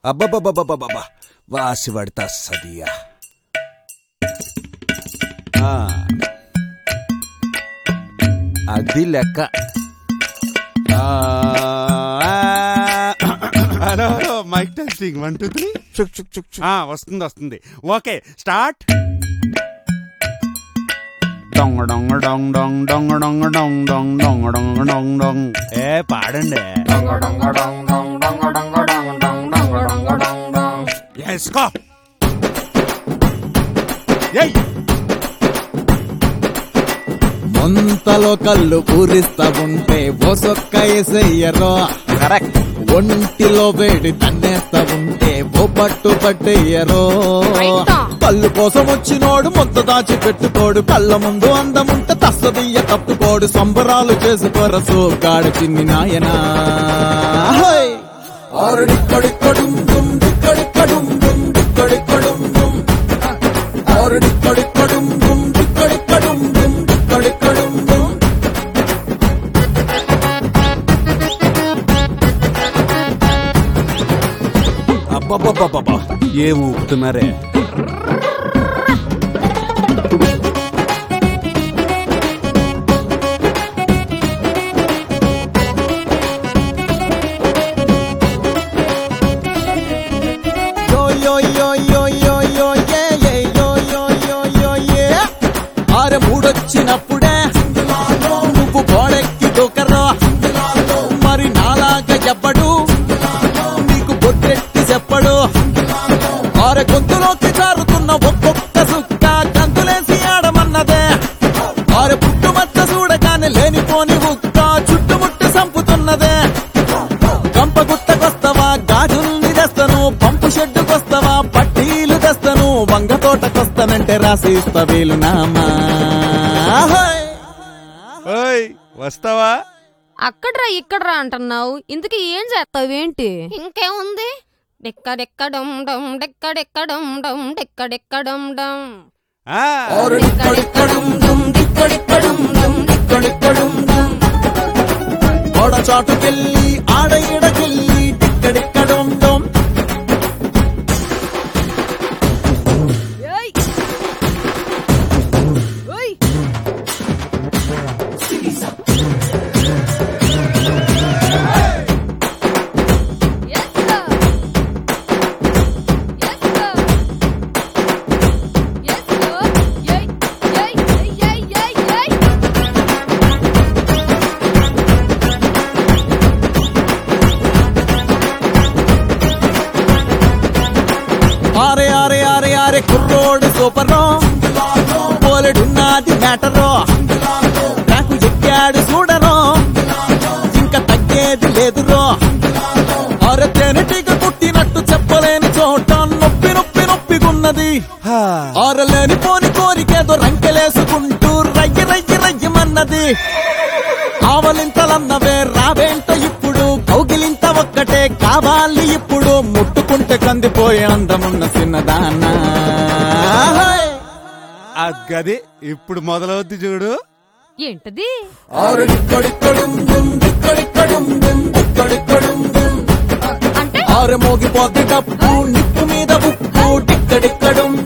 అబ్బబ్బబ్బబ్బబ్బబ్బా వాసి పడతా సదియా ఆ. అది లెక్క ఆ, hello hello mic testing one two three చుక్ చుక్ చుక్ చుక్. వస్తుంది వస్తుంది ఓకే స్టార్ట్ డొంగ డొంగ డొంగ డొంగ డొంగ డొంగ డొంగ డొంగ డొంగ డొంగ డొంగ డొంగ ఏ పాడండి వేసుకో ఏయ్ ముంతలో కళ్ళు పూరిస్తా ఉంటే బొసొక్క ఎసయ్యరో కరెక్ట్ ఒంటిలో వేడి తన్నేస్తా ఉంటే ఓ పట్టు పట్టేయరో రైటా. కళ్ళు కోసం వచ్చినోడు ముద్ద దాచి పెట్టుకోడు కళ్ళ ముందు అందముంటే తస్తదియ్య తప్పుకోడు సంబరాలు చేసుకోర సోగాడు చిన్ని నాయనా హోయ్! ఆరుడిక్కడిక్కడుం దుం, దిక్కడిక్కడుం దుం, దిక్కడిక్కడుం దుం. ఆరుడిక్కడిక్కడుం దుం, దిక్కడిక్కడుం దుం, దిక్కడిక్కడుం దుం. అబ్బబ్బబ్బబ్బబ్బా ఏం ఊపుతున్నారే Yo yo yo yo yo yo yeah yeah yo yo yo yo yeah ఆరె మూడొచ్చినప్పుడే నువ్వు గోడెక్కి దూకరా మరి నాలాగా చెప్పడు నీకు బొట్టెట్టి చెప్పడు ఆరె గొంతులోకి జారుతున్న ఒక్కొక్క సుక్క గంతులేసి ఆడమన్నదే ఆరె పుట్టుమచ్చ చూడగానే లేనిపోని ఉక్క చుట్టుముట్టు సంపుతున్నదే కంప గుట్టకొస్తావా గాజుల్ని తెస్తాను పంపు షెడ్డుకొస్తావా పట్టీలు తెస్తాను వంగ తోటకొస్తానంటే రాసి ఇస్తా వీలు నామా హోయ్! ఓయ్ వస్తావా అక్కడ్రా ఇక్కడ్రా అంటున్నావు ఇంతకీ ఏం చేస్తావేంటి ఇంకేముంది డెక్కడెక్కడం డమ్ డెక్కడెక్కడం డమ్ డెక్కడెక్కడం డమ్ ఆ, డెక్కడెక్కడం డమ్ డెక్కడెక్కడం డమ్ డెక్కడెక్కడం డమ్ గోడ చాటుకెళ్ళి ఆడ ఈడకెళ్ళి టిక్కడిక్కడం డోం. ఏయ్ ఓయ్ Yes, sir. Yes, sir. Yes, sir. Yay, yay, yay, yay, yay, yay. ఆరే ఆరే ఆరే ఆరే కుర్రోడు సూపరో పోలెడున్నది మ్యాటరో నాకు ఎక్కాడు చూడరో ఇంకా తగ్గేది లేదురో ఆరే తేనెటీగ పుట్టినట్టు చెప్పలేని చోట నొప్పి నొప్పి నొప్పిగున్నది హా. ఆరలేని పోని కోరికేదో రంకెలేసుకుంటూ రయ్య రయ్య రయ్యమన్నది ఆవలింతలన్నవే రావేంట ఇప్పుడు కౌగిలింత ఒక్కటే కావాలి ఇప్పుడు ముట్టుకుంటే కందిపోయే అందమున్న చిన్నదానా హోయ్! ఆ గది ఇప్పుడు మొదలవుద్ది చూడు ఏంటది అంటే ఆరు మోగిపోతే డప్పు నిప్పు మీద ఉప్పు టిక్కడిక్కడుం